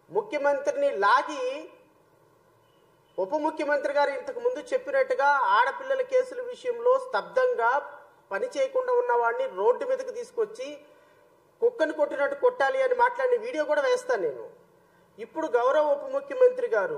ముఖ్యమంత్రిని లాగి ఉప ముఖ్యమంత్రి గారు ఇంతకు ముందు చెప్పినట్టుగా ఆడపిల్లల కేసుల విషయంలో స్తబ్దంగా పని చేయకుండా ఉన్న వాడిని రోడ్డు మీదకి తీసుకొచ్చి కుక్కను కొట్టినట్టు కొట్టాలి అని మాట్లాడిన వీడియో కూడా వేస్తాను నేను ఇప్పుడు గౌరవ ఉప ముఖ్యమంత్రి గారు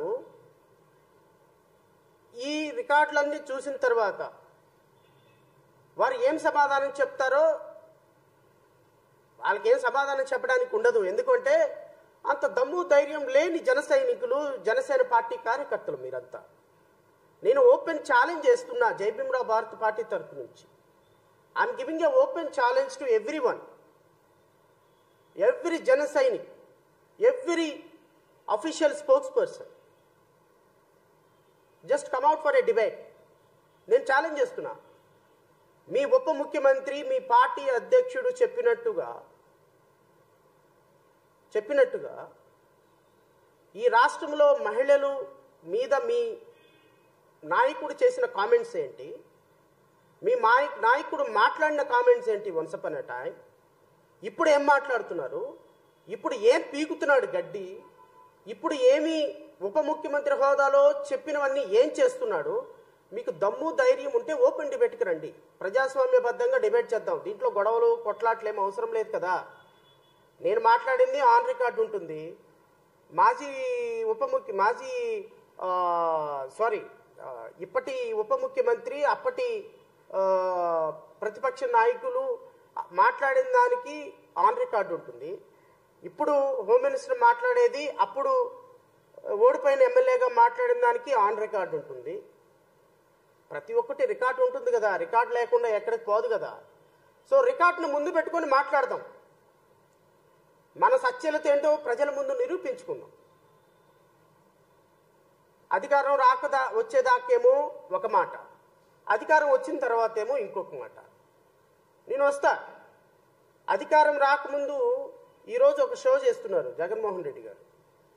ఈ రికార్డులన్నీ చూసిన తర్వాత వారు ఏం సమాధానం చెప్తారో వాళ్ళకి ఏం సమాధానం చెప్పడానికి ఉండదు ఎందుకంటే అంత దమ్ము ధైర్యం లేని జన సైనికులు జనసేన పార్టీ కార్యకర్తలు మీరంతా నేను ఓపెన్ ఛాలెంజ్ చేస్తున్నా జైభీమరావు భారత్ పార్టీ తరఫు నుంచి I'm giving a open challenge to every one every Jana Sainik every official spokesperson just come at for a debate నేను ఛాలెంజ్ చేస్తున్నా మీ ఉప ముఖ్యమంత్రి మీ పార్టీ అధ్యక్షుడు చెప్పినట్టుగా చెప్పినట్టుగా ఈ రాష్ట్రంలో మహిళలు మీద మీ నాయకుడు చేసిన కామెంట్స్ ఏంటి మీ మాయ నాయకుడు మాట్లాడిన కామెంట్స్ ఏంటి వన్స్ అన్ టైం ఇప్పుడు ఏం మాట్లాడుతున్నారు ఇప్పుడు ఏం పీకుతున్నాడు గడ్డి ఇప్పుడు ఏమి ఉప ముఖ్యమంత్రి హోదాలో చెప్పినవన్నీ ఏం చేస్తున్నాడు మీకు దమ్ము ధైర్యం ఉంటే ఓపెన్ డిబేట్కి రండి ప్రజాస్వామ్యబద్ధంగా డిబేట్ చేద్దాం దీంట్లో గొడవలు కొట్లాట్లు ఏం అవసరం లేదు కదా నేను మాట్లాడింది ఆన్ రికార్డు ఉంటుంది మాజీ ఉప ముఖ్య మాజీ ఆ, సారీ ఆ, ఇప్పటి ఉప ముఖ్యమంత్రి అప్పటి ఆ, ప్రతిపక్ష నాయకులు మాట్లాడిన దానికి ఆన్ రికార్డు ఉంటుంది ఇప్పుడు హోమ్ మినిస్టర్ మాట్లాడేది అప్పుడు ఓడిపోయిన ఎమ్మెల్యేగా మాట్లాడిన దానికి ఆన్ రికార్డు ఉంటుంది ప్రతి ఒక్కటి రికార్డు ఉంటుంది కదా రికార్డు లేకుండా ఎక్కడికి పోదు కదా సో రికార్డును ముందు పెట్టుకొని మాట్లాడదాం మన సత్యలత ఏంటో ప్రజల ముందు నిరూపించుకుందాం అధికారం రాకదా వచ్చేదాకేమో ఒక మాట అధికారం వచ్చిన తర్వాత ఏమో ఇంకొక మాట నేను వస్తా అధికారం రాకముందు ఈరోజు ఒక షో చేస్తున్నారు జగన్మోహన్ రెడ్డి గారు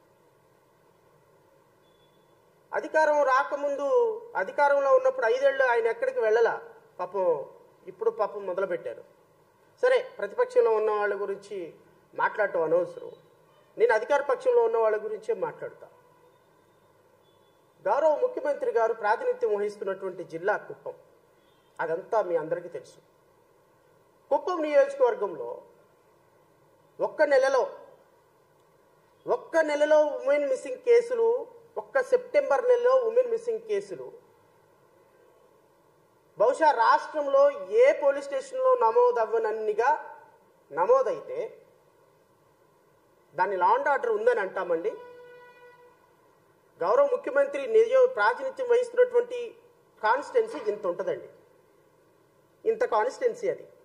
అధికారం రాకముందు అధికారంలో ఉన్నప్పుడు ఐదేళ్ళు ఆయన ఎక్కడికి వెళ్ళలా పాపం ఇప్పుడు పాపం మొదలుపెట్టారు సరే ప్రతిపక్షంలో ఉన్న వాళ్ళ గురించి మాట్లాడటం అనవసరం నేను అధికార పక్షంలో ఉన్న వాళ్ళ గురించే మాట్లాడతా గౌరవ ముఖ్యమంత్రి గారు ప్రాతినిధ్యం వహిస్తున్నటువంటి జిల్లా కుప్పం అదంతా మీ అందరికీ తెలుసు కుప్పం నియోజకవర్గంలో ఒక్క నెలలో ఒక్క నెలలో ఉమెన్ మిస్సింగ్ కేసులు ఒక్క సెప్టెంబర్ నెలలో ఉమెన్ మిస్సింగ్ కేసులు బహుశా రాష్ట్రంలో ఏ పోలీస్ స్టేషన్లో నమోదవ్వనన్నిగా నమోదైతే దాన్ని లా అండ్ ఆర్డర్ ఉందని అంటామండి గౌరవ ముఖ్యమంత్రి నిజ ప్రాతినిధ్యం వహిస్తున్నటువంటి కాన్స్టిట్యున్సీ ఇంత ఉంటుందండి ఇంత కాన్స్టిట్యున్సీ అది